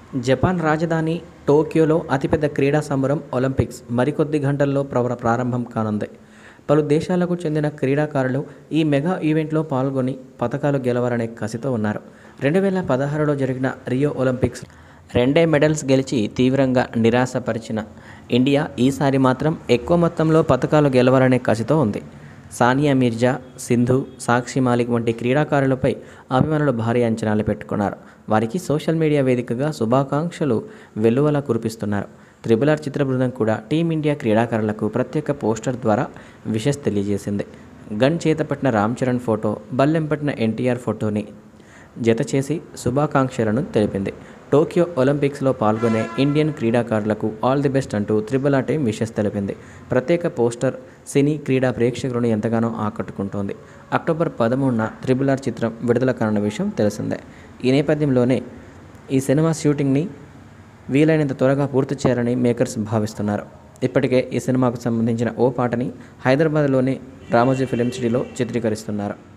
Japan రాజధాని టోక్యోలో అతిపెద్ద క్రీడా సంబరం ఒలింపిక్స్ మరికొద్ది గంటల్లో ప్రవ ప్రారంభం కానుంది పలు దేశాలకు చెందిన క్రీడాకారులు ఈ మెగా ఈవెంట్లో పాల్గొని పథకాలు గెలవాలనే కసితో ఉన్నారు రెండు వేల పదహారులో జరిగిన రియో ఒలింపిక్స్ రెండే మెడల్స్ గెలిచి తీవ్రంగా నిరాశపరిచిన ఇండియా ఈసారి మాత్రం ఎక్కువ మొత్తంలో పథకాలు గెలవాలనే కసితో ఉంది సానియా మిర్జా సింధు సాక్షి మాలిక్ వంటి క్రీడాకారులపై అభిమానులు భారీ అంచనాలు పెట్టుకున్నారు వారికి సోషల్ మీడియా వేదికగా శుభాకాంక్షలు వెల్లువలా కురిపిస్తున్నారు త్రిబుల్ ఆర్ చిత్ర బృందం కూడా టీమిండియా క్రీడాకారులకు ప్రత్యేక పోస్టర్ ద్వారా విషెస్ తెలియజేసింది గన్ చేతపట్టిన రామ్ చరణ్ ఫోటో బల్లెం పట్టిన ఎన్టీఆర్ ఫోటోని జత చేసి శుభాకాంక్షలను తెలిపింది టోక్యో ఒలింపిక్స్లో పాల్గొనే ఇండియన్ క్రీడాకారులకు ఆల్ ది బెస్ట్ అంటూ త్రిబుల్ ఆ టీం విషెస్ తెలిపింది ప్రత్యేక పోస్టర్ సినీ క్రీడా ప్రేక్షకులను ఎంతగానో ఆకట్టుకుంటోంది అక్టోబర్ పదమూడున త్రిబుల్ ఆర్ చిత్రం విడుదల కానున్న విషయం తెలిసిందే ఈ నేపథ్యంలోనే ఈ సినిమా షూటింగ్ని వీలైనంత త్వరగా పూర్తి చేయాలని మేకర్స్ భావిస్తున్నారు ఇప్పటికే ఈ సినిమాకు సంబంధించిన ఓ పాటని హైదరాబాద్లోని రామోజీ ఫిలిం సిటీలో చిత్రీకరిస్తున్నారు